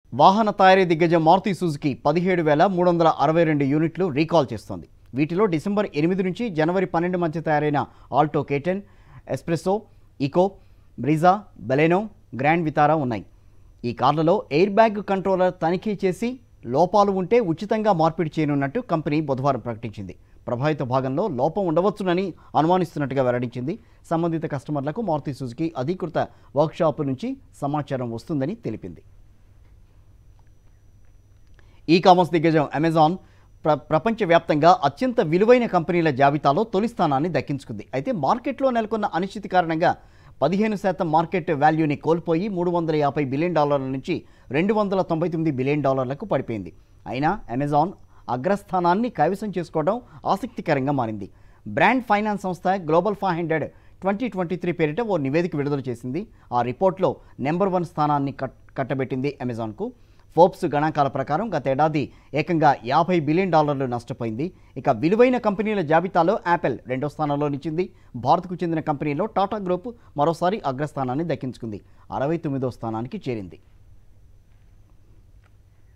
వాహన తయారీ దిగ్గజం మారుతి సుజుకి పదిహేడు వేల మూడు వందల అరవై రెండు యూనిట్లు రీకాల్ చేస్తోంది వీటిలో డిసెంబర్ ఎనిమిది నుంచి జనవరి పన్నెండు మధ్య తయారైన Alto K ten S Presso Eeco Brezza Baleno Grand Vitara ఉన్నాయి ఈ కార్లలో ఎయిర్ బ్యాగ్ కంట్రోలర్ తనిఖీ చేసి లోపాలు ఉంటే ఉచితంగా మార్పిడి చేయనున్నట్టు కంపెనీ బుధవారం ప్రకటించింది ప్రభావిత భాగంలో లోపం ఉండవచ్చునని అనుమానిస్తున్నట్టుగా వెల్లడించింది సంబంధిత కస్టమర్లకు మారుతి సుజుకి అధీకృత వర్క్షాప్ నుంచి సమాచారం వస్తుందని తెలిపింది ఈ కామర్స్ దిగ్గజం అమెజాన్ ప్ర ప్రపంచవ్యాప్తంగా అత్యంత విలువైన కంపెనీల జాబితాలో తొలి స్థానాన్ని దక్కించుకుంది అయితే మార్కెట్లో నెలకొన్న అనిశ్చితి కారణంగా పదిహేను శాతం మార్కెట్ వాల్యూని కోల్పోయి మూడు వందల యాభై బిలియన్ డాలర్ల నుంచి రెండు వందల తొంభై తొమ్మిది బిలియన్ డాలర్లకు పడిపోయింది అయినా అమెజాన్ అగ్రస్థానాన్ని కైవసం చేసుకోవడం ఆసక్తికరంగా మారింది బ్రాండ్ ఫైనాన్స్ సంస్థ global five hundred twenty twenty three పేరిట ఓ నివేదిక విడుదల చేసింది ఆ రిపోర్ట్లో నెంబర్ వన్ స్థానాన్ని కట్ కట్టబెట్టింది అమెజాన్కు ఫోర్బ్స్ గణాంకాల ప్రకారం గతేడాది ఏకంగా యాభై బిలియన్ డాలర్లు నష్టపోయింది ఇక విలువైన కంపెనీల జాబితాలో యాపిల్ రెండో స్థానంలో నిలిచింది భారత్కు చెందిన కంపెనీలో టాటా గ్రూప్ మరోసారి అగ్రస్థానాన్ని దక్కించుకుంది అరవై తొమ్మిదో స్థానానికి చేరింది